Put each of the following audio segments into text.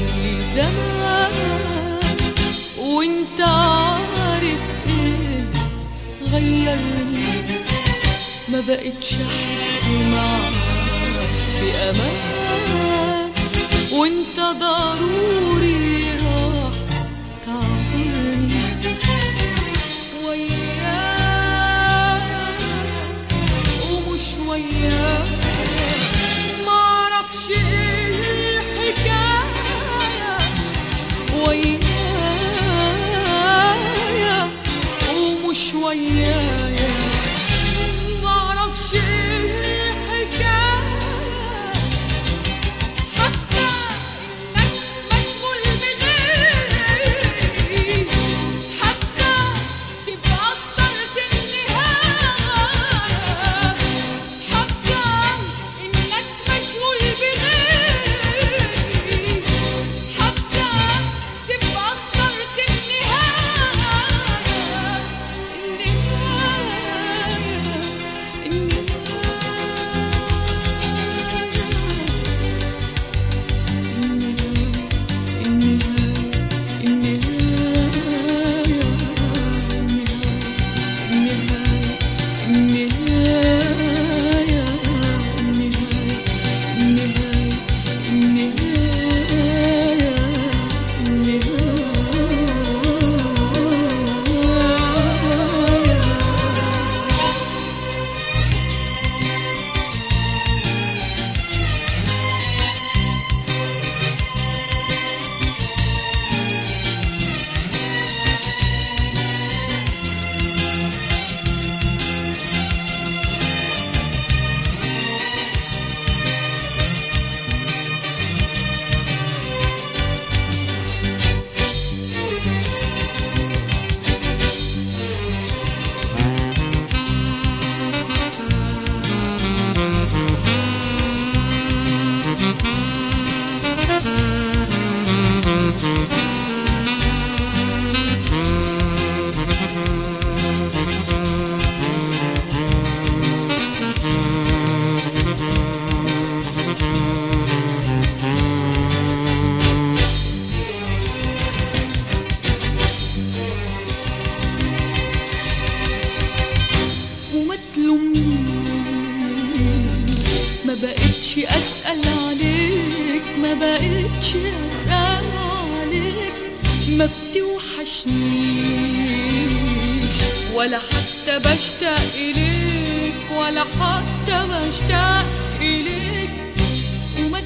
زي زمان وانت عارف ايه غيرني ما بقتش احس معاك بامان وانت ضروري راح تعذرني وياك ومش وياك معرفش ايه الحكاية ويايا ومش ويايا معرفش ايه الحكاية حاسة انك مشغول بغيري حاسة تبقى اخترت النهاية حاسة انك مشغول بغيري حاسة تبقى اخترت النهاية النهاية وما تلومنيش ما بقتش اسال عليك ما بقتش اسال عليك ما بتوحشنيش ولا حتى بشتاق اليك ولا حتى بشتاق اليك وما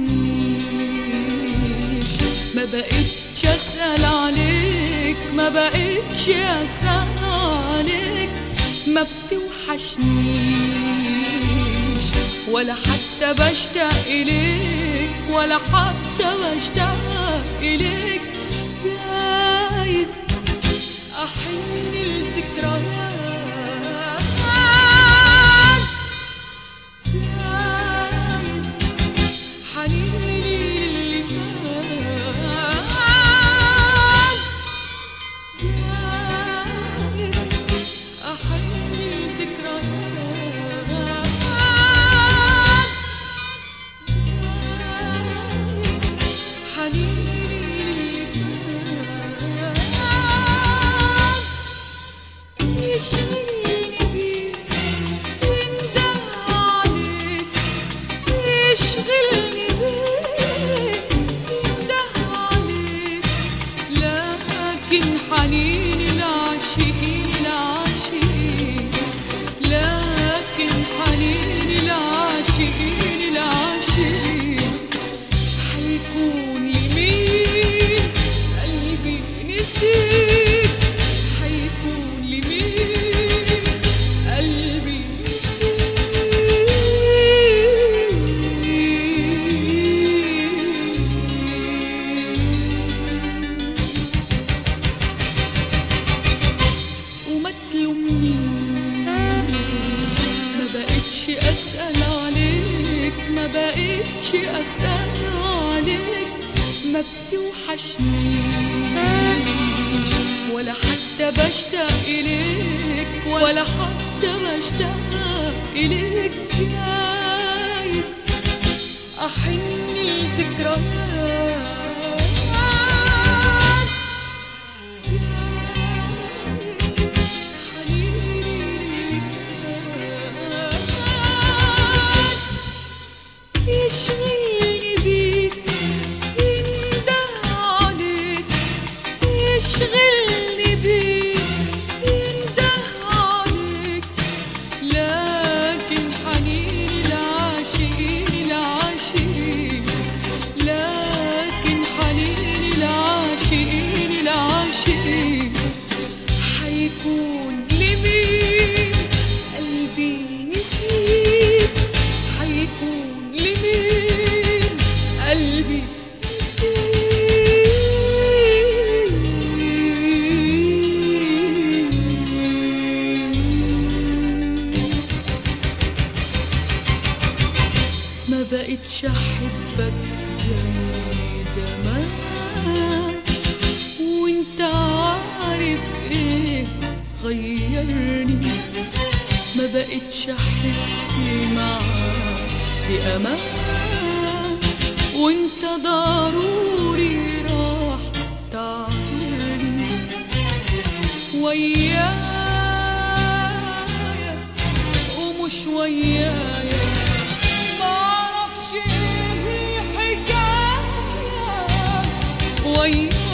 تلومنيش ما بقتش اسال عليك ما بقتش اسال عليك ما بتوحشنيش ولا حتى بشتاق إليك ولا حتى بشتاق إليك جايز أحن الذكريات جايز حنيني للي فات جايز أحن الذكريات حنيني للي فات يشغلني بيك ينده عليك يشغلني بيك ينده عليك لكن حنين العاشقين العاشقين لكن حنين العاشقين العاشقين حيكون لمين قلبي نسيك حيكون لمين قلبي نسيك وما تلومنيش ما بقتش اسال عليك ما بقتش اسال عليك ما بتوحشنيش ولا حتى بشتاق اليك ولا حتى بشتاق اليك جايز احن الذكريات بقتش احبك زي زمان وانت عارف ايه غيرني ما بقتش احس معاك بامان وانت ضروري راح تعذرني ويايا ومش ويايا معرفش ايه الحكايه ويايا